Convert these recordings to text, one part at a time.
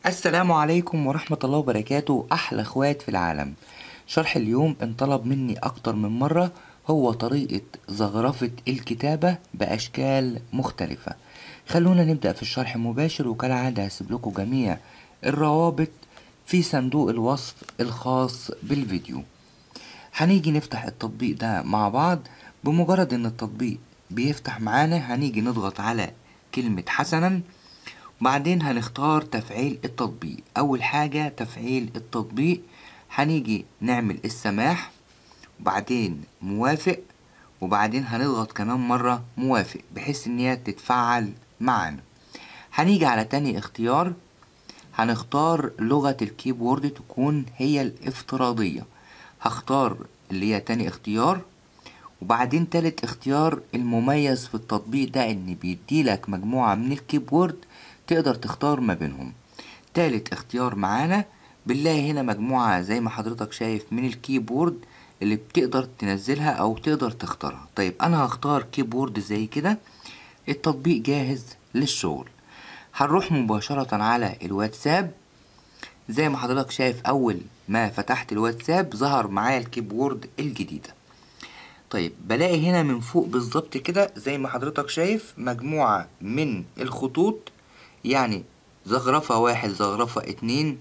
السلام عليكم ورحمة الله وبركاته أحلى اخوات في العالم شرح اليوم انطلب مني أكتر من مرة هو طريقة زخرفة الكتابة بأشكال مختلفة خلونا نبدأ في الشرح مباشر وكالعادة هسيب لكم جميع الروابط في صندوق الوصف الخاص بالفيديو هنيجي نفتح التطبيق ده مع بعض بمجرد ان التطبيق بيفتح معانا هنيجي نضغط على كلمة حسنا بعدين هنختار تفعيل التطبيق اول حاجة تفعيل التطبيق هنيجي نعمل السماح وبعدين موافق وبعدين هنضغط كمان مرة موافق بحيث ان هي تتفعل معانا هنيجي على تاني اختيار هنختار لغة الكيبورد تكون هي الافتراضية هختار اللي هي تاني اختيار وبعدين تالت اختيار المميز في التطبيق ده ان بيديلك مجموعة من الكيبورد تقدر تختار ما بينهم تالت اختيار معانا بنلاقي هنا مجموعة زي ما حضرتك شايف من الكيبورد اللي بتقدر تنزلها او تقدر تختارها طيب انا هختار كيبورد زي كده التطبيق جاهز للشغل هنروح مباشرة على الواتساب زي ما حضرتك شايف اول ما فتحت الواتساب ظهر معايا الكيبورد الجديدة طيب بلاقي هنا من فوق بالظبط كده زي ما حضرتك شايف مجموعة من الخطوط يعني زخرفة واحد زخرفة اتنين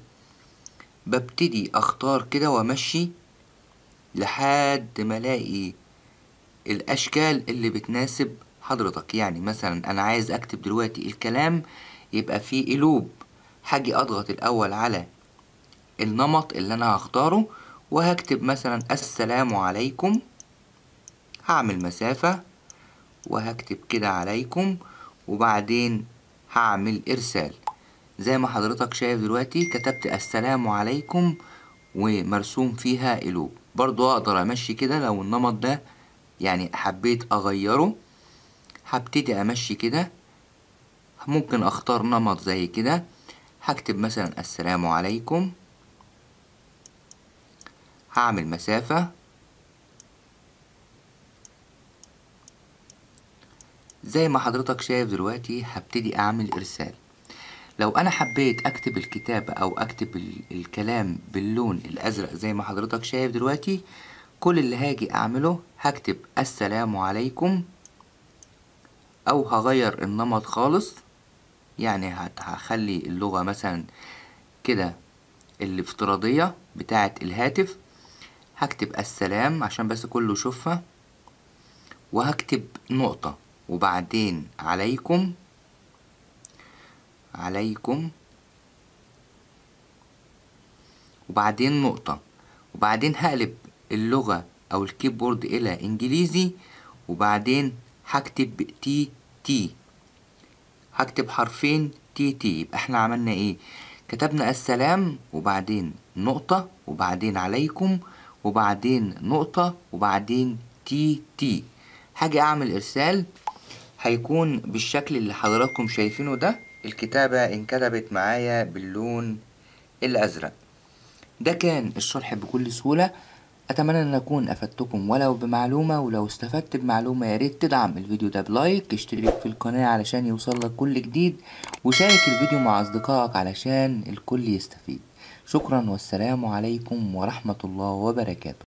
ببتدي اختار كده وامشي لحد ما الاقي الاشكال اللي بتناسب حضرتك يعني مثلا انا عايز اكتب دلوقتي الكلام يبقى فيه قلوب هاجي اضغط الاول على النمط اللي انا هختاره وهكتب مثلا السلام عليكم هعمل مسافة وهكتب كده عليكم وبعدين هعمل ارسال زي ما حضرتك شايف دلوقتي كتبت السلام عليكم ومرسوم فيها قلوب برضو اقدر امشي كده لو النمط ده يعني حبيت اغيره هبتدي امشي كده ممكن اختار نمط زي كده هكتب مثلا السلام عليكم هعمل مسافة زي ما حضرتك شايف دلوقتي هبتدي اعمل ارسال لو انا حبيت اكتب الكتابة او اكتب ال- الكلام باللون الازرق زي ما حضرتك شايف دلوقتي كل اللي هاجي اعمله هكتب السلام عليكم او هغير النمط خالص يعني هت- هخلي اللغة مثلا كده الافتراضية بتاعة الهاتف هكتب السلام عشان بس كله يشوفها وهكتب نقطة وبعدين عليكم عليكم وبعدين نقطة وبعدين هقلب اللغة أو الكيبورد إلى إنجليزي وبعدين هكتب تي تي هكتب حرفين تي تي يبقى احنا عملنا ايه كتبنا السلام وبعدين نقطة وبعدين عليكم وبعدين نقطة وبعدين تي تي هاجي اعمل ارسال هيكون بالشكل اللي حضراتكم شايفينه ده الكتابة انكتبت معايا باللون الازرق ده كان الشرح بكل سهولة اتمنى ان اكون افدتكم ولو بمعلومة ولو استفدت بمعلومة يا ريت تدعم الفيديو ده بلايك اشترك في القناة علشان يوصلك كل جديد وشارك الفيديو مع اصدقائك علشان الكل يستفيد شكرا والسلام عليكم ورحمة الله وبركاته